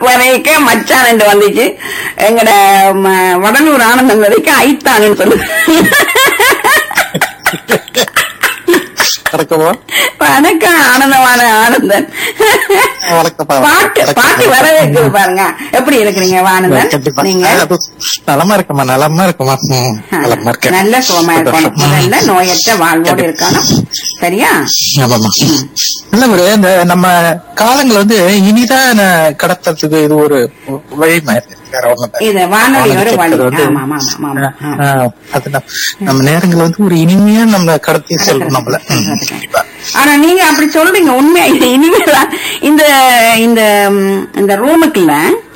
வரைக்க மச்சான் என்று வந்துச்சு எங்கட ம- வடலூர் ஆனந்தம் வரைக்கும் ஐத்தான்னு சொல்லு வணக்கம்மா வணக்கம் ஆனந்தமான ஆனந்தன் வணக்கம்ப்பா. பாட்டு வணக்கம். பாட்டு வர வைக்குது பாருங்க எப்படி இருக்கிறீங்க ஆனந்தன் கண்டிப்பா நீங்க ஆ, அது நலமா இருக்கமா நலமா இருக்குமா ம், நலமா இருக்கேன் நல்ல சுகமா இருக்கணும் சந்தோஷம். முதல்ல நோயற்ற வாழ்வோடு இருக்கணும் சரியா ஆமாமா இல்ல ஒரு இந்த நம்ம காலங்கள் வந்து இனிதான் கடத்துறதுக்கு இது ஒரு வழி மாதிரி வேற ஒண்ணும் இல்ல. இது வானொலி ஒரு வழி வானொலி வந்து- ஆமா ஆமா ஆமா ஆமா ஆ, அது நம்ம- நம்ம நேரங்கள் வந்து ஒரு இனிமையா நம்ம கடத்தி செல்லும் நம்மள ம், கண்டிப்பா. ஆனா நீங்க அப்படி சொல்றீங்க உண்மையா இது இனிமேதான் இந்த இந்த ம், இந்த ரூமுக்குள்ள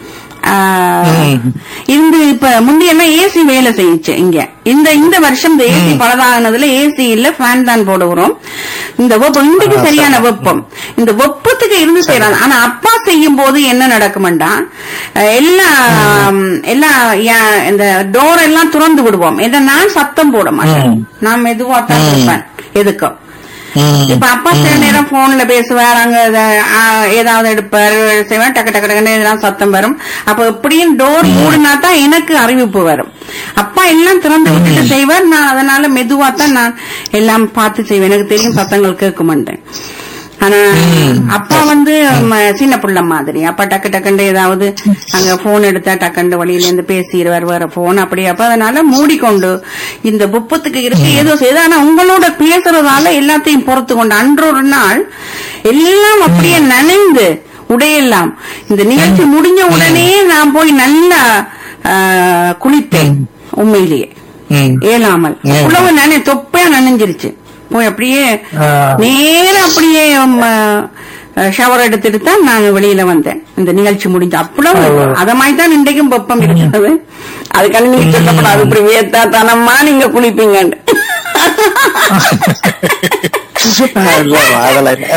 ம். இந்த இப்ப முந்தையெல்லாம் ஏசி வேலை செய்யுச்சு இங்க இந்த இந்த வருஷம் இந்த ஏசி பலதானதுல ஏசி இல்ல ஃபேன் தான் போடுகிறோம் இந்த வெப்பம் இன்றைக்கு ஆ, சரியான சரி. வெப்பம் இந்த வெப்பத்துக்கு இருந்து செய்யறாங்க ஆனா அப்பா செய்யும் போது என்ன நடக்கும்டா அஹ், எல்லா எல்லா யா- இந்த டோர் எல்லாம் திறந்து விடுவோம் ஏன்னா நான் சத்தம் போட மாட்டேன் ம். நான் மெதுவா தான் ம். இருப்பேன் எதுக்கும் ம். இப்ப அப்பா சில நேரம் போன்ல பேசுவார் அங்க இத- ஆ, ஏதாவது எடுப்பார் செய்வார் டக்கு டக்கு டக்குன்னு இதெல்லாம் சத்தம் வரும் அப்ப எப்படியும் டோர் மூடினா தான் எனக்கு அறிவிப்பு வரும் அப்பா எல்லாம் திறந்து விட்டுட்டு செய்வார் நான் அதனால மெதுவா தான் நான் எல்லாம் பார்த்து செய்வேன் எனக்கு தெரியும் சத்தங்கள் கேட்க மாட்டேன் ஆனா அப்பா வந்து ம, சின்ன புள்ள மாதிரி அப்பா டக்கு டக்குண்டு ஏதாவது அங்க போன் எடுத்தா டக்குண்டு வழியில இருந்து பேசிடுவார் வேற போன் அப்படி அப்ப அதனால மூடிக்கொண்டு இந்த புப்பத்துக்கு இருக்கு ஏதோ செய்து ஆனா உங்களோட பேசுறதால எல்லாத்தையும் பொறுத்து கொண்டு அன்றொரு நாள் எல்லாம் அப்படியே நனைந்து உடையெல்லாம் இந்த நிகழ்ச்சி முடிஞ்ச உடனே நான் போய் நல்லா ஆ, குளித்தேன் உண்மையிலேயே ம். ஏலாமல் ம். உழவு நனை தொப்பையா நனைஞ்சிருச்சு போய் அப்படியே ஆ. நேரா அப்படியே ஷவர் எடுத்துட்டு தான் நான் வெளியில வந்தேன் இந்த நிகழ்ச்சி முடிஞ்சு அவ்வளவு ஓ. அத மாதிரி தான் இன்றைக்கும் வெப்பம் இருக்கிறது அதுக்கான நீங்க சொல்லப்படாது இப்படி வேத்தா தனமா நீங்க குளிப்பீங்கன்னு இல்ல, அதெல்லாம் இல்ல.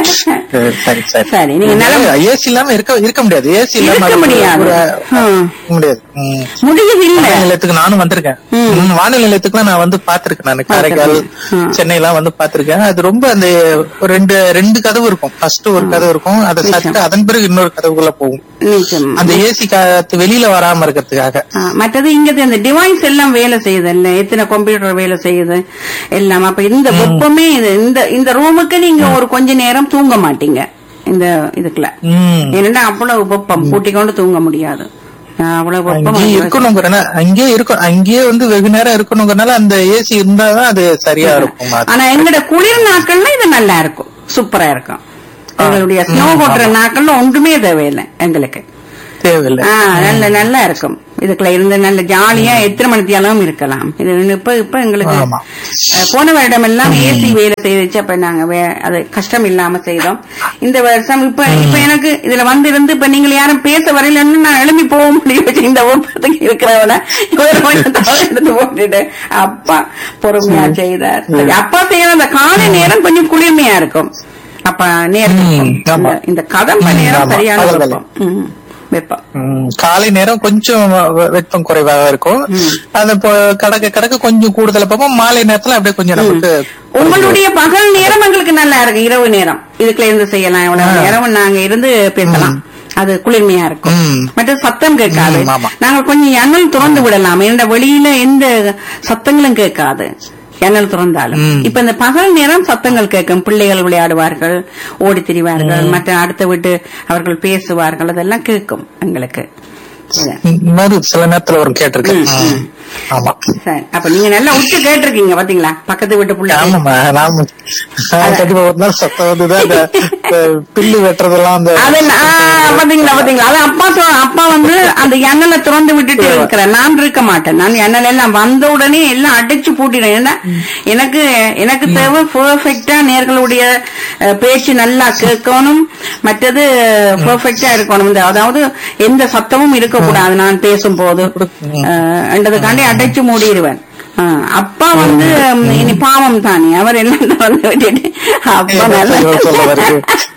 சரி சரி சரி, நீங்க நல்ல- ஏசி இல்லாம இருக்க இருக்க முடியாது ஏசி இல்லாம இருக்க அது முடியாது. ஒரு- ம். முடியாது ம். முடியுது இல்ல வானிலை நிலையத்துக்கு நானும் வந்திருக்கேன் ம். ம், வானிலை நிலையத்துக்குலாம் நான் வந்து பாத்திருக்கேன் நான் காரைக்கால் பார்த்திருக்கீங்க. ம். சென்னை எல்லாம் வந்து பாத்திருக்கேன் அது ரொம்ப அந்த ஒரு ரெண்டு ரெண்டு கதவு இருக்கும் ஃபர்ஸ்ட் ஒரு கதவு இருக்கும் அதை சாப்பிட்டு அதன் பிறகு இன்னொரு கதவுக்குள்ள போகும் நிச்சயம். அந்த ஏசி காத்து வெளியில வராம இருக்கிறதுக்காக ஆ, மற்றது இங்க இந்த டிவைஸ் எல்லாம் வேலை செய்யுது இல்ல எத்தனை கம்ப்யூட்டர் வேலை செய்யுது எல்லாம் அப்ப இந்த வெப்பமே இது இந்த இந்த ரூமுக்கு நீங்க ஒரு கொஞ்ச நேரம் தூங்க மாட்டீங்க இந்த இதுக்குள்ள ம். ஏன்னா அவ்வளவு வெப்பம் கூட்டி கொண்டு தூங்க முடியாது ஆ, அவ்வளவு வெப்பம் அங்கேயே இருக்கணுங்கிறனால அங்கேயே இருக்கும் அங்கேயே வந்து வெகு நேரம் இருக்கணுங்கிறனால அந்த ஏசி இருந்தாதான் அது சரியா இருக்கும் அது. ஆனா எங்கட குளிர் நாட்கள்ல இது நல்லா இருக்கும் சூப்பரா இருக்கும் எங்களுடைய ஸ்னோ ம், கொட்டுற ஆமா. நாட்கள்ல ஒன்றுமே தேவையில்லை எங்களுக்கு தேவையில்லை ஆ, நல்ல நல்லா இருக்கும் இதுக்குள்ள இருந்து நல்ல ஜாலியா எத்தனை மணித்தியாலும் இருக்கலாம் இது இப்ப இப்ப எங்களுக்கு ஆமா. அஹ், போன வருடம் எல்லாம் ஏசி வேலை செய்துச்சு அப்ப நாங்க வே- அது கஷ்டம் இல்லாம செய்தோம் இந்த வருஷம் இப்ப இப்ப எனக்கு இதுல வந்து இருந்து இப்ப நீங்க யாரும் பேச வரையிலன்னு நான் எழுப்பி போக முடியும் இந்த ஒப்பத்துக்கு இருக்கிறவன இவர் கொஞ்சம் தவறு எடுத்து போட்டுட்டு அப்பா பொறுமையா செய்தார் சரி, அப்பா செய்யற அந்த காலை நேரம் கொஞ்சம் குளிர்மையா இருக்கும் அப்ப நேரம் ம், இருக்கும். ஆமா. இந்த- இந்த கதம்ப ம், நேரம் ஆமா. சரியான பகல் வேலை. வெப்பம் ம், வெப்பம் ம், காலை நேரம் கொஞ்சம் வெ- வெப்பம் குறைவாக இருக்கும் ம். அது இப்போ கடக்க கடக்க கொஞ்சம் கூடுதல் பார்ப்போம் மாலை நேரத்துல அப்படியே கொஞ்சம் நமக்கு உங்களுடைய பகல் நேரம் எங்களுக்கு நல்லா இருக்கு இரவு நேரம் இதுக்குள்ள இருந்து செய்யலாம் எவ்வளவு ஆ. நேரம் நாங்க இருந்து பேசலாம் அது குளிர்மையா இருக்கும் ம். மற்ற சத்தம் கேட்காது ம், ஆமா. நாங்க கொஞ்சம் ஜன்னல் திறந்து விடலாம் எந்த வெளியில எந்த சத்தங்களும் கேட்காது ஜன்னல் திறந்தாலும் ம். இப்ப இந்த பகல் நேரம் சத்தங்கள் கேட்கும் பிள்ளைகள் விளையாடுவார்கள் ஓடி திரிவார்கள் மற்ற அடுத்த வீட்டு அவர்கள் பேசுவார்கள் அதெல்லாம் கேட்கும் எங்களுக்கு இது. இந்த மாதிரி சில நேரத்துல வரும் கேட்டிருக்கேன் ம், ம். ஆமா சரி அப்ப நீங்க நல்லா உத்து கேட்டிருக்கீங்க பாத்தீங்களா பக்கத்து வீட்டு பிள்ளை ஆமாமா நாம கண்டிப்பா ஒரு நாள் சத்தம் வந்துதான் அந்த இந்த பில்லு வெட்டுறதெல்லாம் அந்த அது நான் பாத்தீங்களா பாத்தீங்களா அது அப்பா சொ- அப்பா வந்து அந்த எண்ணெயில திறந்து விட்டுட்டு இருக்கிறேன் நான் இருக்க மாட்டேன் நான் எண்ணெயில எல்லாம் வந்த உடனே எல்லாம் அடைச்சு பூட்டிடுறேன் ஏன்னா எனக்கு எனக்கு தேவை பெர்ஃபெக்டா நேர்களுடைய அஹ், பேச்சு நல்லா கேட்கணும் மற்றது பெர்ஃபெக்டா இருக்கணும் இந்த அதாவது எந்த சத்தமும் இருக்கக்கூடாது நான் பேசும்போது அஹ், என்றதுக்காண்டி அடைச்சு மூடிடுவேன் அஹ், அப்பா வந்து ம், இனி பாவம் தானே அவர் எல்லாம் திறந்து விட்டுட்டு அப்பா நல்லா ஏதோ சொல்ல வருது.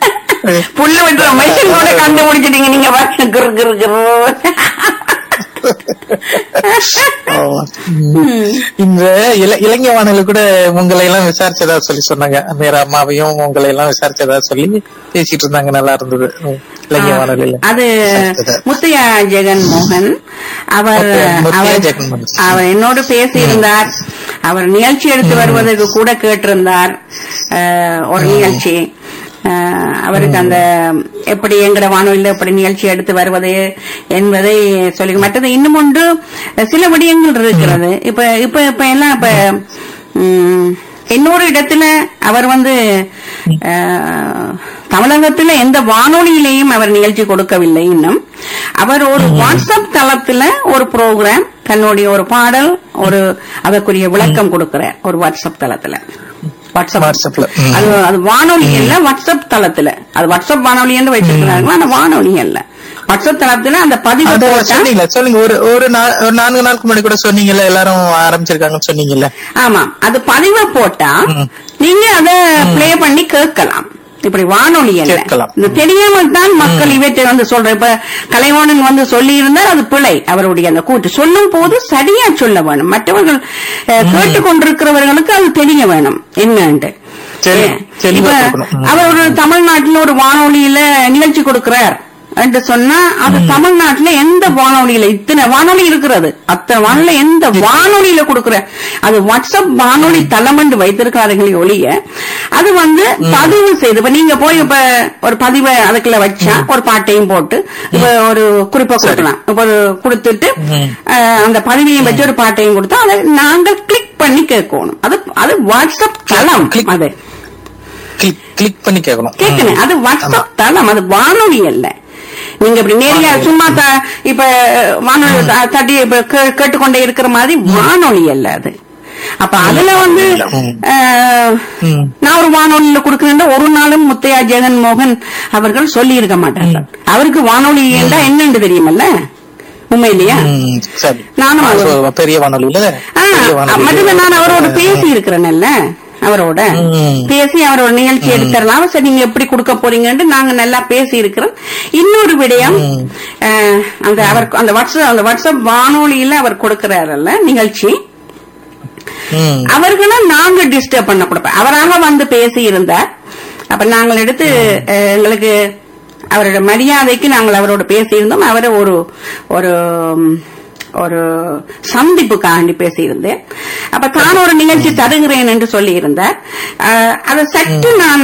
புல்லு வெட்டுற மெஷின் கூட கண்டுபிடிச்சிட்டீங்க நீங்க பாருங்க குரு குரு குரு ஆமா. ம். இந்த இள இளைஞ வானிலை கூட உங்களை எல்லாம் விசாரிச்சதா சொல்லி சொன்னாங்க நேர அம்மாவையும் உங்களை எல்லாம் விசாரிச்சதா சொல்லி பேசிட்டு இருந்தாங்க நல்லா இருந்தது ம். இலங்கை வானொலியில அது சரி. முத்தையா ஜெகன் மோகன் அவர் முத்தையா- முத்தையா அவர் ஜெகன் மோகன். அவர் என்னோடு பேசியிருந்தார் அவர் நிகழ்ச்சி எடுத்து வருவதற்கு கூட கேட்டிருந்தார் அஹ், ஒரு நிகழ்ச்சி அஹ், அவருக்கு அந்த எப்படி எங்கட வானொலியில எப்படி நிகழ்ச்சி எடுத்து வருவது என்பதை சொல்லி மற்றது இன்னும் ஒன்று சில விடயங்கள் இருக்கிறது இப்ப இப்ப இப்ப எல்லாம் இப்ப உம், இன்னொரு இடத்துல அவர் வந்து அஹ், தமிழகத்துல எந்த வானொலியிலையும் அவர் நிகழ்ச்சி கொடுக்கவில்லை இன்னும் அவர் ஒரு வாட்ஸ்அப் தளத்துல ஒரு ப்ரோக்ராம் தன்னுடைய ஒரு பாடல் ஒரு அதற்குரிய விளக்கம் கொடுக்கிறார் ஒரு வாட்ஸ்அப் தளத்துல வாட்ஸ்அப் வாட்ஸ்அப்ல ம். அது அது வானொலி இல்ல வாட்ஸ்அப் தளத்துல அது வாட்ஸ்அப் வானொலி என்று வச்சிருக்கிறாங்க ஆனா வானொலி அல்ல வாட்ஸ்அப் தளத்துல அந்த பதிவு அது போட்டா சொன்னீங்களா சொல்லுங்க ஒரு ஒரு நா- ஒரு நான்கு நாளுக்கு முன்னாடி கூட சொன்னீங்கல்ல எல்லாரும் ஆரம்பிச்சிருக்காங்கன்னு சொன்னீங்கல்ல ஆமா அது பதிவை போட்டா ம். நீங்க அத ப்ளே பண்ணி கேட்கலாம் இப்படி வானொலி அல்ல கேட்கலாம். இந்த தெரியாமல் தான் மக்கள் இவற்றை வந்து சொல்ற இப்ப கலைவாணன் வந்து சொல்லி இருந்தால் அது பிழை அவருடைய அந்த கூட்டு சொல்லும் போது சரியா சொல்ல வேணும் மற்றவர்கள் அஹ், கேட்டுக்கொண்டிருக்கிறவர்களுக்கு அது தெரிய வேணும் என்னன்ட்டு சரி, ஏன்? தெளிவா இப்ப கொடுக்கணும். ம். அவர் ஒரு தமிழ்நாட்டில் ஒரு வானொலியில நிகழ்ச்சி கொடுக்கிறார் என்று சொன்னா அது தமிழ்நாட்டுல எந்த வானொலியில இத்தனை வானொலி இருக்கிறது அத்தனை வானொலி எந்த வானொலியில கொடுக்கிற அது வாட்ஸ்அப் வானொலி தளம் என்று வைத்திருக்காருங்களே ஒழிய அது வந்து பதிவு செய்து இப்ப நீங்க போய் இப்ப ஒரு பதிவை அதுக்குள்ள வச்சா ஒரு பாட்டையும் போட்டு இப்ப ஒரு குறிப்பா கொடுக்கலாம் இப்ப ஒரு கொடுத்துட்டு ம். அஹ், அந்த பதிவையும் வச்சு ஒரு பாட்டையும் கொடுத்தா அதை நாங்கள் கிளிக் பண்ணி கேட்கணும் அது அது வாட்ஸ்அப் தளம் Click. அது கிளிக் கிளிக் பண்ணி கேட்கணும் கேட்கணும் அது வாட்ஸ்அப் தளம் அது வானொலி அல்ல நீங்க இப்படி நேரியா சும்மா த- இப்ப வானொலி த- தட்டி இப்ப கே- கேட்டுக்கொண்டே இருக்கிற மாதிரி வானொலி அல்ல அது அப்ப அதுல வந்து ம். அஹ், ம். நான் ஒரு வானொலியில கொடுக்கிறேன் ஒரு நாளும் முத்தையா ஜெகன் மோகன் அவர்கள் சொல்லி இருக்க மாட்டார்கள் அவருக்கு வானொலி என்றா என்னன்னு தெரியுமல்ல உண்மையிலையா ம், சரி நானும் அது அவர்- பெரிய வானொலியில ஆ, பெரிய வானொலியில- மட்டும் நான் அவரோட பேசி இருக்கிறேன்ல அவரோட ம். பேசி அவரோட நிகழ்ச்சி எடுத்துடலாம் சரி நீங்க எப்படி கொடுக்க போறீங்கன்னு நாங்க நல்லா பேசி இருக்கிறோம் இன்னொரு விடயம் ம். அஹ், அந்த அவர் அந்த வாட்ஸ்அப் அந்த வாட்ஸ்அப் வானொலியில அவர் கொடுக்கிறாரல்ல நிகழ்ச்சி ம். அவர்களை நாங்க டிஸ்டர்ப் பண்ண கொடுப்போம் அவராக வந்து பேசி இருந்தார் அப்ப நாங்கள் எடுத்து அஹ், எங்களுக்கு அவரோட மரியாதைக்கு நாங்கள் அவரோட பேசியிருந்தோம் அவரை ஒரு ஒரு ம், ஒரு சந்திப்புக்காண்டி பேசியிருந்தேன் அப்ப தான் ஒரு நிகழ்ச்சி தருகிறேன் என்று சொல்லி இருந்தார் அதை சற்று நான்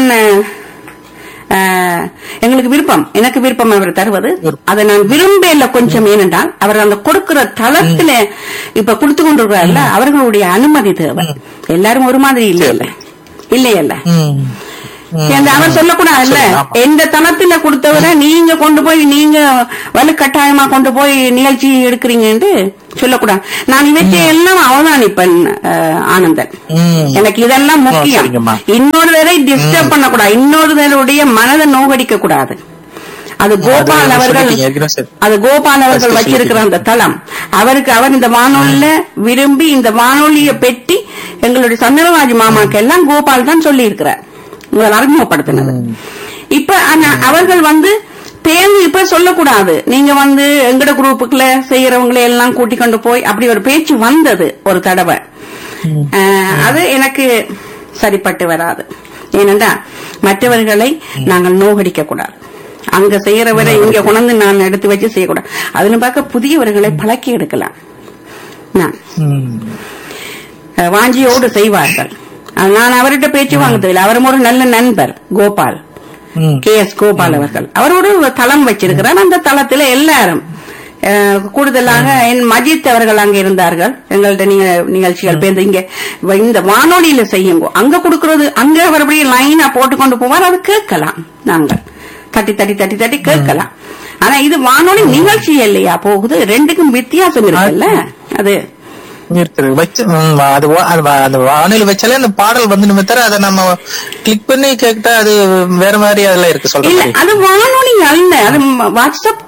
அஹ், எங்களுக்கு விருப்பம் எனக்கு விருப்பம் அவர் தருவது அதை நான் விரும்பல கொஞ்சம் ஏனென்றால் அவர் அந்த கொடுக்கிற தளத்துல இப்ப கொடுத்து கொண்டிருக்கிறார்ல அவர்களுடைய அனுமதி தேவை எல்லாரும் ஒரு மாதிரி இல்லையல்ல இல்லையல்ல ம். ம். அந்த அவர் சொல்லக்கூடாதுல்ல சரி, ஆமா. எந்த தளத்துல கொடுத்தவரை நீங்க கொண்டு போய் நீங்க வலுக்கட்டாயமா கொண்டு போய் நிகழ்ச்சி எடுக்கிறீங்கன்னு சொல்லக்கூடாது நான் இவற்றை எல்லாம் அவதானிப்பேன் அஹ், ஆனந்தன் ம். எனக்கு இதெல்லாம் முக்கியம் சரிங்கம்மா. இன்னொருவரை டிஸ்டர்ப் பண்ணக்கூடாது இன்னொருவருடைய மனதை நோகடிக்க கூடாது அது கோபால் அது அவர்கள் சொல்லிட்டீங்க, ஏற்கனவே சரி. அது கோபால் அவர்கள் First வச்சிருக்கிற அந்த தளம் அவருக்கு அவர் இந்த வானொலியில விரும்பி இந்த வானொலியை பெட்டி எங்களுடைய சந்திரராஜ் மாமாக்கு எல்லாம் கோபால் தான் சொல்லி இருக்கிறார் உங்களை அறிமுகப்படுத்தினது இப்ப ஆனா அவர்கள் வந்து தேர்வு இப்ப சொல்லக்கூடாது நீங்க வந்து எங்கட குரூப்புக்குள்ள செய்யறவங்களை எல்லாம் கூட்டிக் கொண்டு போய் அப்படி ஒரு பேச்சு வந்தது ஒரு தடவை அஹ், அது எனக்கு சரிப்பட்டு வராது ஏனென்றா மற்றவர்களை நாங்கள் நோகடிக்க கூடாது அங்க செய்யறவரை இங்க கொண்டு நான் எடுத்து வச்சு செய்யக்கூடாது அதுல பார்க்க புதியவர்களை பழக்கி எடுக்கலாம் நான் ம். அஹ், வாஞ்சியோடு செய்வார்கள் அஹ், நான் அவர்கிட்ட பேச்சு வாங்குறதில்லை அவரும் ஒரு நல்ல நண்பர் கோபால் ம். கே எஸ் கோபால் அவர்கள் அவரோட ஒரு தளம் வச்சிருக்கிறார் அந்த தளத்துல எல்லாரும் அஹ், கூடுதலாக என் மஜித் அவர்கள் அங்க இருந்தார்கள் எங்கள்ட்ட நீங்க நிகழ்ச்சிகள் பேருந்து இங்க வ- இந்த வானொலியில செய்யுங்க அங்க கொடுக்கறது அங்க அவர் அப்படியே லைனா போட்டுக்கொண்டு போவார் அது கேட்கலாம் நாங்கள் தட்டி தட்டி தட்டி தட்டி கேட்கலாம் ஆனா இது வானொலி நிகழ்ச்சி இல்லையா போகுது ரெண்டுக்கும் வித்தியாசம் இருக்குல்ல அது இருக்குது வச்சு ம், அது வா- அது வா- அந்த வானிலை வச்சாலே அந்த பாடல் வந்து நம்ம தர அதை நம்ம கிளிக் பண்ணி கேட்டா அது வேற மாதிரி அதெல்லாம் இருக்கு இல்ல சொல்றேன் அது வானொலி அல்ல அது ம- வாட்ஸ்அப்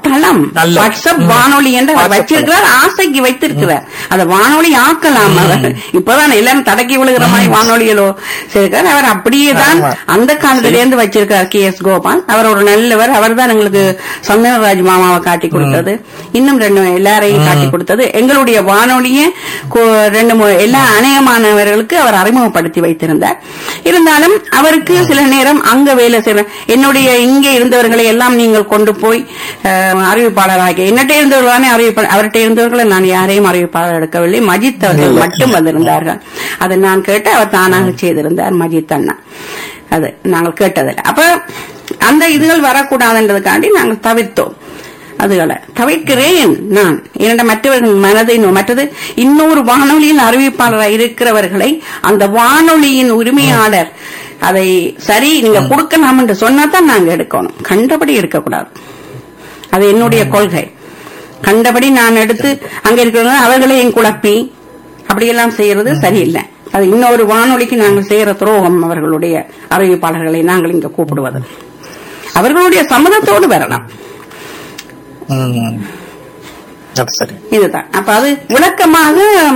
தளம் நல்ல. வாட்ஸ்அப் ம். வானொலி என்று அவர் WhatsApp வச்சிருக்கிறார் ஆசைக்கு வைத்திருக்கிறார் அதை வானொலி ஆக்கலாம் அவர் இப்பதான் எல்லாரும் தடக்கி விழுகிற மாதிரி வானொலிகளோ சேர்க்கிறார் அவர் அப்படியே தான் ஆமா. அந்த காலத்துல இருந்து வச்சிருக்கார் கே எஸ் கோபால் அவர் ஒரு நல்லவர் அவர் தான் எங்களுக்கு சந்தனராஜ் மாமாவை காட்டி கொடுத்தது இன்னும் ரெண்டு எல்லாரையும் காட்டி கொடுத்தது எங்களுடைய வானொலியை கு- ரெண்டு மூ- எல்லா அநேகமானவர்களுக்கு அவர் அறிமுகப்படுத்தி வைத்திருந்தார் இருந்தாலும் அவருக்கு சில நேரம் அங்க வேலை செய்ய என்னுடைய இங்கே இருந்தவர்களை எல்லாம் நீங்கள் கொண்டு போய் அஹ், அறிவிப்பாளராக என்னட்டே இருந்தவர்கள் தானே அறிவிப்பாளர் அவர்கிட்ட இருந்தவர்களை நான் யாரையும் அறிவிப்பாளர் எடுக்கவில்லை மஜித் அவர்கள் மட்டும் வந்திருந்தார்கள் அதை நான் கேட்டு அவர் தானாக செய்திருந்தார் மஜித் அண்ணா அது நாங்கள் கேட்டதில்லை அப்ப அந்த இதுகள் வரக்கூடாதுன்றதுக்காண்டி நாங்கள் தவிர்த்தோம் அதுகளை தவிர்க்கிறேன் நான் என்னோட மற்றவர்கள் மனதை நோ- மற்றது இன்னொரு வானொலியில் அறிவிப்பாளராக இருக்கிறவர்களை அந்த வானொலியின் உரிமையாளர் அதை சரி நீங்க கொடுக்கலாம் என்று சொன்னா தான் நாங்க எடுக்கணும் கண்டபடி எடுக்கக்கூடாது அது என்னுடைய கொள்கை கண்டபடி நான் எடுத்து அங்க இருக்கிறவங்க அவர்களையும் குழப்பி அப்படியெல்லாம் செய்யறது சரியில்லை அது இன்னொரு வானொலிக்கு நாங்கள் செய்யற துரோகம் அவர்களுடைய அறிவிப்பாளர்களை நாங்கள் இங்க கூப்பிடுவது அவர்களுடைய சம்மதத்தோடு வரலாம் ம். அது சரி இதுதான் அப்ப அது விளக்கமாக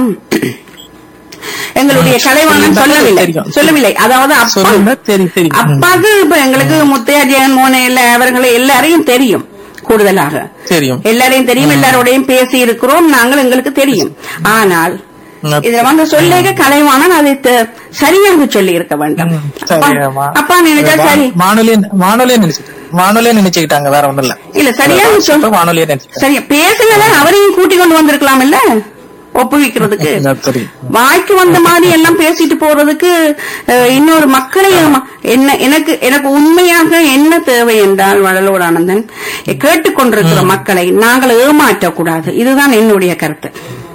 எங்களுடைய கலைவாணன் சொல்லவில்லை தெரியும். சொல்லவில்லை அதாவது அப்பா சொல்லுங்க தெரியும் தெரியும் ம். அப்பாக்கு இப்ப எங்களுக்கு முத்தையா ஜெகன் மோன இல்ல அவர்களை எல்லாரையும் தெரியும் கூடுதலாக தெரியும் எல்லாரையும் தெரியும் எல்லாரோடையும் பேசி இருக்கிறோம் நாங்கள் எங்களுக்கு தெரியும் ஆனால் ம். இதுல வந்து சொல்லேக கலைவாணன் அதை த- சரியாக சொல்லி இருக்க வேண்டும் ம், சரியாமா. அப்பா- அப்பா நினைச்சா சரி வானொலி வானொலியே நினைச்சு வானொலியே நினைச்சுக்கிட்டாங்க வேற ஒண்ணும் இல்ல இல்ல சரியாக சொல் வானொலியே நினைச்சுக்கிட்டாங்க சரியா பேசுனத அவரையும் கூட்டி கொண்டு வந்திருக்கலாம் இல்ல ஒப்புவிக்கிறதுக்கு அது தெரியும் வாய்க்கு வந்த மாதிரி எல்லாம் பேசிட்டு போறதுக்கு அஹ், இன்னொரு மக்களை ஏமா- என்ன எனக்கு எனக்கு உண்மையாக என்ன தேவை என்றால் வடலூர் ஆனந்தன் கேட்டுக்கொண்டிருக்கிற மக்களை நாங்கள் ஏமாற்றக்கூடாது இதுதான் என்னுடைய கருத்து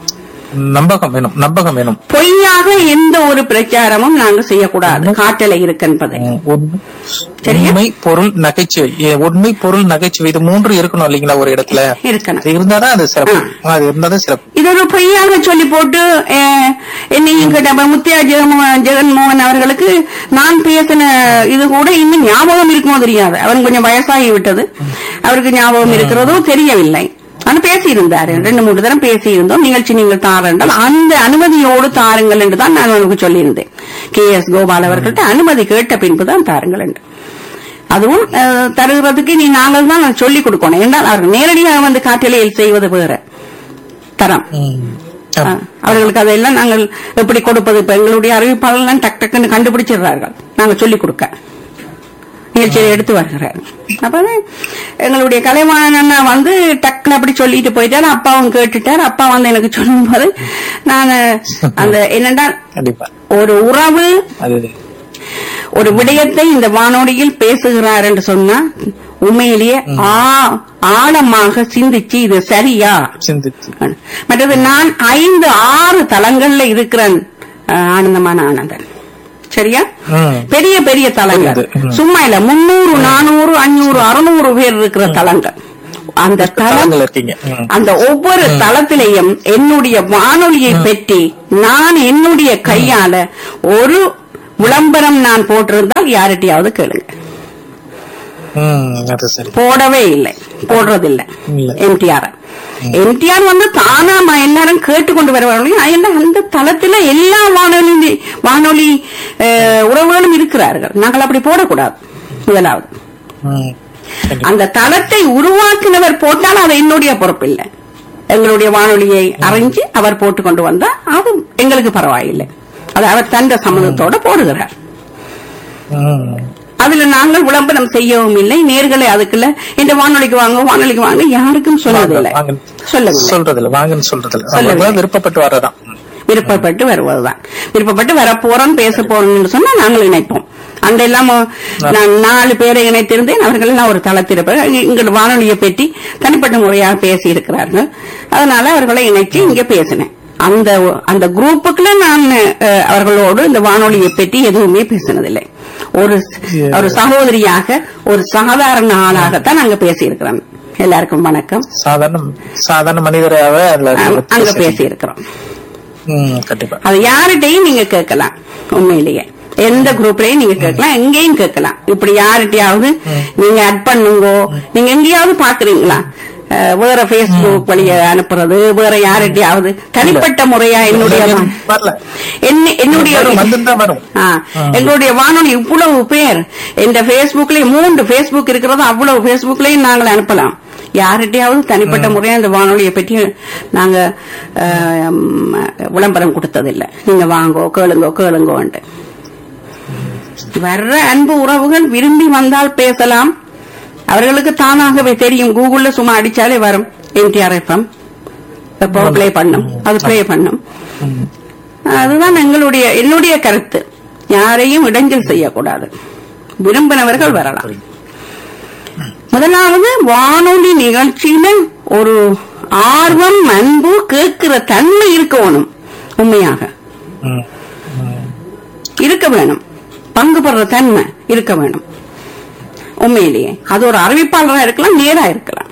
நம்பகம் வேணும் நம்பகம் வேணும் பொய்யாக எந்த ஒரு பிரச்சாரமும் நாங்கள் செய்யக்கூடாது காட்டலை இருக்கின்றதை ம், உண்மை- சரியா? உண்மை பொருள் நகைச்சுவை ஏ, உண்மை பொருள் நகைச்சுவை இது மூன்று இருக்கணும் இல்லைங்களா ஒரு இடத்துல இருக்கணும் அது இருந்தாதான் அது சிறப்பு அது இருந்தாதான் சிறப்பு இது ஒரு பொய்யாக சொல்லி போட்டு அஹ், என்னையும் கேட்ட அப்ப முத்தியா ஜெகமோகன் ஜெகன்மோகன் அவர்களுக்கு நான் பேசின இது கூட இன்னும் ஞாபகம் இருக்குமோ தெரியாது அவன் கொஞ்சம் வயசாகி விட்டது அவருக்கு ஞாபகம் இருக்கிறதோ தெரியவில்லை ஆனா பேசியிருந்தாரு ரெண்டு மூணு தரம் பேசியிருந்தோம் நிகழ்ச்சி நீங்கள் தாருங்கள் அந்த அனுமதியோடு தாருங்கள் என்று தான் நான் உங்களுக்கு சொல்லியிருந்தேன் கே எஸ் கோபால் அவர்கள்ட்ட அனுமதி கேட்ட பின்புதான் தாருங்கள் என்று அதுவும் அஹ், தருகிறதுக்கு நீ நாங்கள் தான் சொல்லிக் கொடுக்கணும் என்றால் அவர்கள் நேரடியாக வந்து காட்டிலையில் செய்வது வேற தரம் ம். ஆ, அவர்களுக்கு அதெல்லாம் நாங்கள் எப்படி கொடுப்பது இப்ப எங்களுடைய அறிவிப்பாளர்லாம் டக் டக்குன்னு கண்டுபிடிச்சிடுறார்கள் நாங்க சொல்லிக் கொடுக்க நிகழ்ச்சியை எடுத்து வருகிறார் அப்ப வந்து எங்களுடைய கலைவாணன் வந்து டக்குன்னு அப்படி சொல்லிட்டு போயிட்டாரு அப்பாவும் கேட்டுட்டார் அப்பா வந்து எனக்கு சொல்லும்போது நான் அந்த என்னடா கண்டிப்பா ஒரு உறவு அது ஒரு விடயத்தை இந்த வானொலியில் பேசுகிறார் என்று சொன்னா உண்மையிலேயே ஆ- ஆழமாக சிந்திச்சு இது சரியா சிந்திச்சு மற்றது நான் ஐந்து ஆறு தளங்கள்ல இருக்கிறேன் அஹ், ஆனந்தமான ஆனந்தன் சரியா ம். பெரிய பெரிய தளங்கள் புரியுது. ம். சும்மா இல்ல முன்னூறு நானூறு அஞ்சூறு அறுநூறு பேர் இருக்கிற தளங்கள் அந்த தளம் தளங்கள் இருக்கீங்க ம். அந்த ஒவ்வொரு தளத்திலையும் என்னுடைய வானொலியை பற்றி நான் என்னுடைய கையால ஒரு விளம்பரம் நான் போட்டிருந்தால் யார்கிட்டயாவது கேளுங்க ம், அது சரி போடவே இல்லை போடுறதில்லை இல்ல. எம்டிஆர் எம்டிஆர் வந்து தானா ம- எல்லாரும் கேட்டுக்கொண்டு வருவார்கள் ஏன்னா அந்த தளத்துல எல்லா வானொலி வானொலி அஹ், உறவுகளும் இருக்கிறார்கள் நாங்கள் அப்படி போடக்கூடாது முதலாவது ம். கண்டிப்பா. அந்த தளத்தை உருவாக்கினவர் போட்டால் அது என்னுடைய பொறுப்பு இல்லை எங்களுடைய வானொலியை அறிஞ்சு அவர் போட்டு கொண்டு வந்தா அது எங்களுக்கு பரவாயில்லை அது அவர் தந்த சம்மதத்தோட போடுகிறார் ம். அதுல நாங்கள் விளம்பரம் செய்யவும் இல்லை நேர்களை அதுக்குள்ள இந்த வானொலிக்கு வாங்க வானொலிக்கு வாங்க யாருக்கும் சொன்னதில்லை வாங்க- சொல்லவில்லை சொல்றதில்ல வாங்கன்னு சொல்றதில்ல சொல்லவில்லை. அவங்களாம் விருப்பப்பட்டு வர்றதான் விருப்பப்பட்டு வருவதுதான் விருப்பப்பட்டு வர போறோம் பேச போறோம்னு சொன்னா நாங்கள் இணைப்போம் அந்த எல்லாம் நான் நாலு பேரை இணைத்திருந்தேன் அவர்கள் எல்லாம் ஒரு தளத்திருப்பார் எங்கள் வானொலியை பற்றி தனிப்பட்ட முறையாக பேசி இருக்கிறார்கள் அதனால அவர்களை இணைச்சு இங்க பேசினேன் அந்த அந்த குரூப்புக்குள்ள நான் அஹ், அவர்களோடு இந்த வானொலியை பற்றி எதுவுமே பேசினதில்லை ஒரு ஒரு சகோதரியாக ஒரு சாதாரண ஆளாகத்தான் அங்க பேசியிருக்கிறேன் எல்லாருக்கும் வணக்கம் சாதாரண சாதாரண மனிதராக அதுல அங்க பேசி இருக்கிறோம் ம், கண்டிப்பா அது யார்கிட்டயும் நீங்க கேட்கலாம் உண்மையிலேயே எந்த குரூப்லயும் நீங்க கேட்கலாம் எங்கேயும் கேட்கலாம் இப்படி யார்கிட்டயாவது நீங்க அட் பண்ணுங்கோ நீங்க எங்கேயாவது பாக்குறீங்களா அஹ், வேற பேஸ்புக் வழிய அனுப்புறது வேற யார்கிட்டயாவது தனிப்பட்ட முறையா என்னுடைய வா- வரல என்ன- என்னுடைய வரும், வந்துன்னு தான் வரும். ஆ, எங்களுடைய வானொலி இவ்வளவு பேர் இந்த பேஸ்புக்லயும் மூன்று பேஸ்புக் இருக்கிறது அவ்வளவு பேஸ்புக்லயும் நாங்கள் அனுப்பலாம் யார்கிட்டயாவது தனிப்பட்ட முறையா இந்த வானொலியை பற்றி நாங்க அஹ், ம், விளம்பரம் கொடுத்ததில்லை நீங்க வாங்கோ கேளுங்கோ கேளுங்கோன்ட்டு வர்ற அன்பு உறவுகள் விரும்பி வந்தால் பேசலாம் அவர்களுக்கு தானாகவே தெரியும் கூகுள்ல சும்மா அடிச்சாலே வரும் என்டிஆர் எஃப்எம் எப்போ பிளே பண்ணும் அது பிளே பண்ணும் அதுதான் எங்களுடைய என்னுடைய கருத்து யாரையும் இடைஞ்சல் செய்யக்கூடாது விரும்பினவர்கள் வரலாம் முதலாவது வானொலி நிகழ்ச்சியில ஒரு ஆர்வம் அன்பு கேட்கிற தன்மை இருக்கணும் உண்மையாக ம். இருக்க வேணும் பங்கு பெற தன்மை இருக்க வேணும் உண்மையிலேயே அது ஒரு அறிவிப்பாளரா இருக்கலாம் நேரா இருக்கலாம்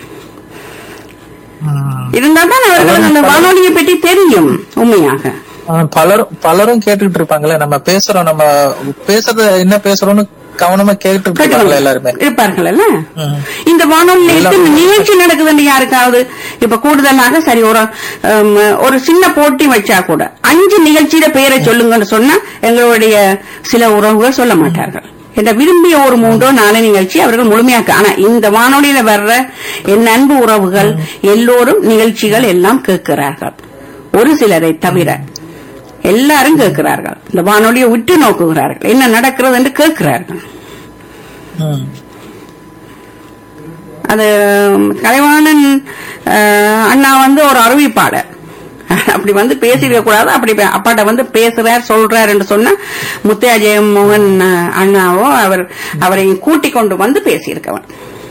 ம். இருந்தா தான் அவர்களுக்கு அந்த வானொலியை பற்றி தெரியும் உண்மையாக ஆ, பலரும் பலரும் கேட்டுட்டு இருப்பாங்களே நம்ம பேசுறோம் நம்ம பேசுறது என்ன பேசுறோம்னு கவனமா கேட்டுட்டு இருப்பாங்களே எல்லாருமே இருப்பார்கள் ம். இந்த வானொலி நிலையத்தில் நிகழ்ச்சி நடக்குதுன்னு யாருக்காவது இப்ப கூடுதலாக சரி ஒரு ஹம், ஒரு சின்ன போட்டி வச்சா கூட அஞ்சு நிகழ்ச்சியில பெயரை சொல்லுங்கன்னு சொன்னா எங்களுடைய சில உறவுகள் சொல்ல மாட்டார்கள் என்ற விரும்பிய ஒரு மூன்றோ நாலு நிகழ்ச்சி அவர்கள் முழுமையாக்க ஆனா இந்த வானொலியில வர்ற என் அன்பு உறவுகள் எல்லோரும் நிகழ்ச்சிகள் எல்லாம் கேட்கிறார்கள் ஒரு சிலரை தவிர எல்லாரும் கேட்கிறார்கள் இந்த வானொலியை உற்று நோக்குகிறார்கள் என்ன நடக்கிறது என்று கேட்கிறார்கள் ம். அது கலைவாணன் அஹ், அண்ணா வந்து ஒரு அறிவிப்பாளர் அப்படி வந்து பேசிருக்க கூடாது அப்படி பே- அப்பாட்ட வந்து பேசுறார் சொல்றார் என்று சொன்னா முத்தையா ஜெயமோகன் அஹ், அண்ணாவோ அவர் அவரை கூட்டிக் கொண்டு வந்து பேசியிருக்கவன்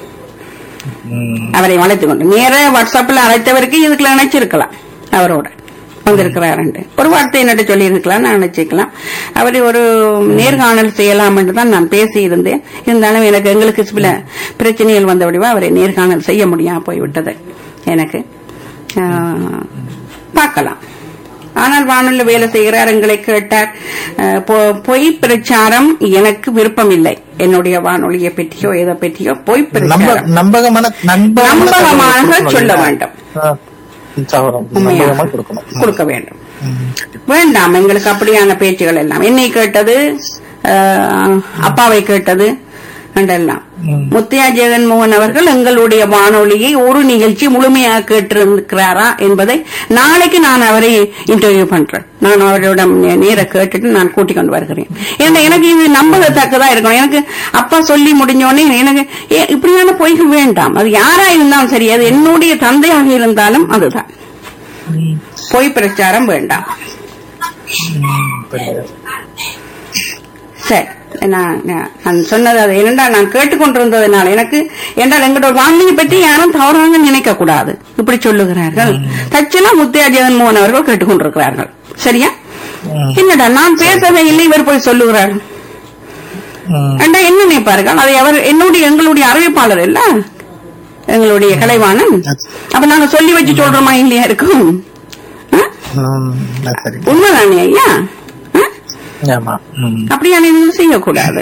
ம். அவரை வளைத்துக் கொண்டு நேர வாட்ஸ்அப்ல அழைத்தவருக்கு இதுக்குள்ள நினைச்சிருக்கலாம் அவரோட வந்திருக்கிறாருண்டு ஒரு வார்த்தை என்னட்டு சொல்லி இருக்கலாம் நான் நினைச்சிக்கலாம் அவரை ஒரு நேர்காணல் செய்யலாம் என்று தான் நான் பேசி இருந்தேன் இருந்தாலும் எனக்கு எங்களுக்கு சில பிரச்சனைகள் வந்தபடிவா அவரை நேர்காணல் செய்ய முடியாம போய்விட்டது எனக்கு ஆஹ், பார்க்கலாம் ஆனால் வானொலி வேலை செய்கிறார் எங்களை கேட்டார் அஹ், பொ- பொய் பிரச்சாரம் எனக்கு விருப்பம் இல்லை என்னுடைய வானொலியை பற்றியோ எதை பற்றியோ பொய் நம்ப பிரச்சாரம் நம்பகமான நம்பகமான நம்பகமாக தகவல் சொல்ல கொடுக்கணும் வேண்டும். ஆ, தவறம் உண்மையாக நம்பகமா கொடுக்கணும் கொடுக்க வேண்டும் ம். வேண்டாம் எங்களுக்கு அப்படியான பேச்சுகள் எல்லாம் என்னை கேட்டது அஹ், அப்பாவை கேட்டது என்றெல்லாம் ம். முத்தியா ஜெகன்மோகன் அவர்கள் எங்களுடைய வானொலியை ஒரு நிகழ்ச்சி முழுமையாக கேட்டிருக்கிறாரா என்பதை நாளைக்கு நான் அவரை இன்டர்வியூ பண்றேன் நான் அவரிடம் நே- நேர கேட்டுட்டு நான் கூட்டிக் கொண்டு வருகிறேன் ஏன்னா எனக்கு இது நம்பத்தக்கதா இருக்கணும் எனக்கு அப்பா சொல்லி முடிஞ்சோடனே எனக்கு ஏ, இப்படியான பொய்கள் வேண்டாம் அது யாரா இருந்தாலும் சரி அது என்னுடைய தந்தையாக இருந்தாலும் அதுதான் ம். பொய் பிரச்சாரம் வேண்டாம் ம். புரியுது. சரி நான் நான் நான் சொன்னது அது என்னடா நான் கேட்டுக்கொண்டிருந்ததுனால எனக்கு என்றால் எங்களோட வானொலியை பற்றி யாரும் தவறாக நினைக்க கூடாது இப்படி சொல்லுகிறார்கள் தச்சனா முத்தியா ஜெகன்மோகன் அவர்கள் கேட்டுக்கொண்டிருக்கிறார்கள் சரியா ம். என்னடா நான் பேசவே இல்லை இவர் போய் சொல்லுகிறார் ம். ஏண்டா என்ன நினைப்பார்கள் அதை அவர் என்னுடைய எங்களுடைய அறிவிப்பாளர் இல்ல எங்களுடைய கலைவாணன் அப்ப நாங்க சொல்லி வச்சு சொல்றோமா இல்லையா இருக்கும் ஆ? ம். அது சரி உண்மைதானே ஐயா ஆ? ஆமா ம். அப்படியான இதுவும் செய்யக்கூடாது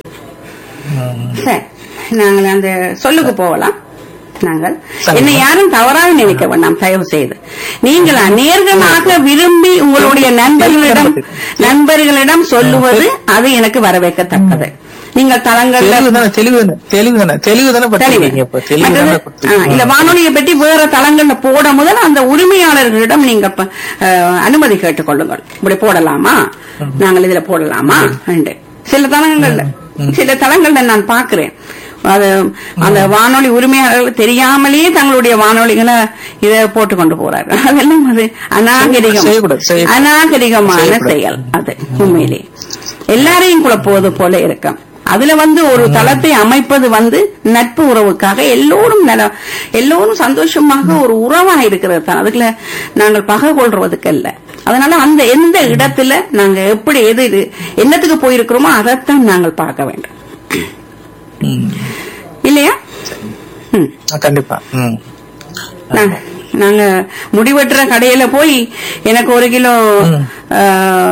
ம். சரி நாங்கள் அந்த சொல்லுக்கு போகலாம் நாங்கள் சரி. என்னை யாரும் தவறாக நினைக்க வேண்டாம் தயவு செய்து நீங்கள் அநேர்கமாக விரும்பி உங்களுடைய நண்பர்களிடம் நண்பர்களிடம் சொல்லுவது அது எனக்கு வரவேற்கத்தக்கது நீங்கள் தளங்கள்ல தெளிவு தானே தெளிவு தானே தெளிவு தானே தெளிவு தானே படுத்துறீங்க இப்ப தெளிவு மற்றது, தானே ஆ, படுத்துறீங்க. இந்த வானொலியை பற்றி வேற தளங்கள்ல போட முதல் அந்த உரிமையாளர்களிடம் நீங்க ப- அஹ், அனுமதி கேட்டுக்கொள்ளுங்கள் இப்படி போடலாமா நாங்கள் இதுல போடலாமா என்று. சில தளங்கள்ல சில தளங்கள்ல நான் பார்க்கிறேன் அது அந்த வானொலி உரிமையாளர்கள் தெரியாமலேயே தங்களுடைய வானொலிகளை இதை போட்டு கொண்டு போறார்கள் அதெல்லாம் அது அநாகரிகம் செய்யக்கூடாது, செய்யக்கூடாது. அநாகரிகமான செய்யக்கூடாது. செயல் அது உண்மையிலே எல்லாரையும் குழப்புவது போல இருக்கும் அதுல வந்து ஒரு தளத்தை அமைப்பது வந்து நட்பு உறவுக்காக எல்லோரும் நல எல்லோரும் சந்தோஷமாக ஒரு உறவா இருக்கிறது தான் அதுக்குள்ள நாங்கள் பகை கொள்றதுக்கு அல்ல அதனால அந்த எந்த இடத்துல நாங்க எப்படி எது இது என்னத்துக்கு போயிருக்கிறோமோ அதைத்தான் நாங்கள் பார்க்க வேண்டும் ம். இல்லையா ம் ஆ, கண்டிப்பா ம். நாங்க நாங்க முடிவெட்டுற கடையில போய் எனக்கு ஒரு கிலோ ம். ஆ,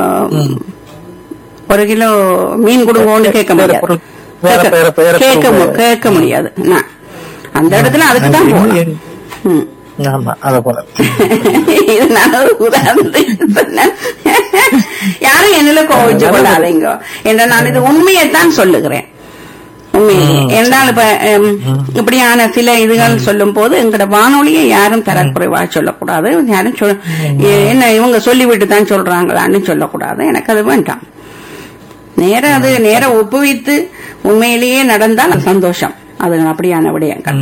ஒரு கிலோ மீன் கொடுங்கோன்னு கேட்க வேற முடியாது பொருள், வேற கேட்க- வேற- வேற கேட்க பொருள் மு- கேட்க முடியாது நான் அந்த இடத்துல அதுக்கு தான் போகணும் ம். ஆமா அத போல இது நான் ஒரு உதாரணத்துக்கு சொன்னேன் யாரும் என்னல கோவிச்சு கொள்ளாதீங்க என்ற நான் இது உண்மையைத்தான் சொல்லுகிறேன் உண்மையே என்றால் இப்ப ஹம், இப்படியான சில இதுகள் சொல்லும் போது எங்கட வானொலியை யாரும் தரக்குறைவா சொல்லக்கூடாது யாரும் சொல் எ- என்ன இவங்க சொல்லிவிட்டு தான் சொல்றாங்களான்னு சொல்லக்கூடாது எனக்கு அது வேண்டாம் நேர அது நேர ஒப்புவித்து உண்மையிலேயே நடந்தால் அது சந்தோஷம் அது அப்படியான விடயங்கள்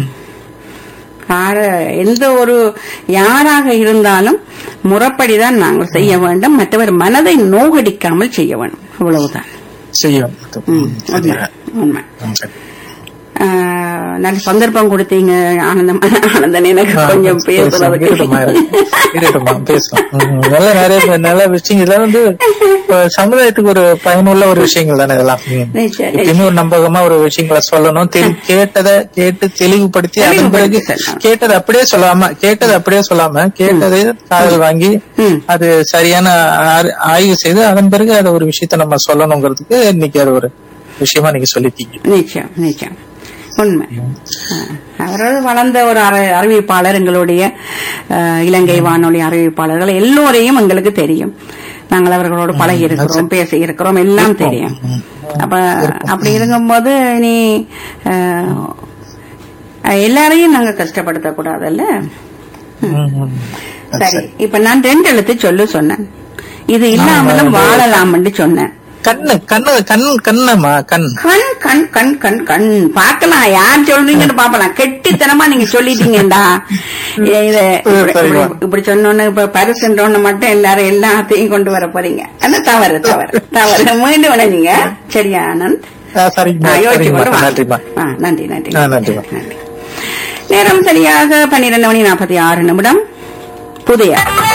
யார எந்த ஒரு யாராக இருந்தாலும் முறைப்படிதான் நாங்கள் செய்ய வேண்டும் மற்றவர் மனதை நோகடிக்காமல் செய்ய வேண்டும் அவ்வளவுதான் செய்யும் ம், உண்மை உண்மை ம், சரி. ஆஹ், நல்ல சந்தர்ப்பம் கொடுத்தீங்க ஆனந்தம் ஆனந்தன் எனக்கு ஆ, கொஞ்சம் பேசலாம். இருக்கட்டும்மா, பேசுறதுக்கு இருக்கட்டும்மா, பேசலாம் ம், நல்ல நிறைய நல்ல விஷயங்கள் இதெல்லாம் வந்து இப்ப சமுதாயத்துக்கு ஒரு பயனுள்ள ஒரு விஷயங்கள் தானே இதெல்லாம் ம். நிச்சயம், எப்பயுமே ஒரு நம்பகமா ஒரு விஷயங்களை சொல்லணும் தெளி- கேட்டதை கேட்டு தெளிவுபடுத்தி அதன் பிறகு தெளிவுபடுத்தி சொல்லணும். கேட்டதை அப்படியே சொல்லாம கேட்டதை அப்படியே சொல்லாம கேட்டதை காதல் வாங்கி ம். அது சரியான ஆ- ஆய்வு செய்து அதன் பிறகு அதை ஒரு விஷயத்த நம்ம சொல்லணுங்கிறதுக்கு இன்னைக்கு அது ஒரு விஷயமா நீங்க சொல்லிட்டீங்க நிச்சயம் நிச்சயம் உண்மை ஆஹ், அவரோடு வளர்ந்த ஒரு அறி- அறிவிப்பாளர் எங்களுடைய ஆஹ், இலங்கை வானொலி அறிவிப்பாளர்கள் எல்லோரையும் எங்களுக்கு தெரியும் நாங்கள் அவர்களோடு பழகி இருக்கிறோம் பேசி இருக்கிறோம் எல்லாம் தெரியும் அப்ப அப்படி இருக்கும்போது நீ ஆஹ், எல்லாரையும் நாங்க கஷ்டப்படுத்த கூடாதுல்ல ம், ம். சரி இப்ப நான் ரெண்டு எழுத்து சொல்லு சொன்னேன் இது இல்லாமலும் வாழலாம்னு சொன்னேன் கண்ணு கண்ணு கண் கண்ணம்மா கண் கண் கண் கண் கண் கண் பார்க்கலாம் யார் சொல்றீங்கன்னு பாப்பலாம் கெட்டித்தனமா நீங்க சொல்லிட்டீங்கடா இத- இத இப்படி- சரிம்மா. இப்படி- இப்படி சொன்னோன்னு இப்ப பரிசுன்றோன்னு மட்டும் எல்லாரும் எல்லாத்தையும் கொண்டு வர போறீங்க ஆனா தவறு தவறு தவறு மீண்டும் வணங்குங்க சரியா ஆனந்த் ஆ, சரிங்கம்மா ஆ, யோசிச்சு சரிங்கம்மா கொண்டு வா. நன்றிம்மா ஆ, நன்றி நன்றி ஆ, நன்றிம்மா. நன்றி நேரம் சரியாக பன்னிரண்டு மணி நாற்பத்தி ஆறு நிமிடம் புதிய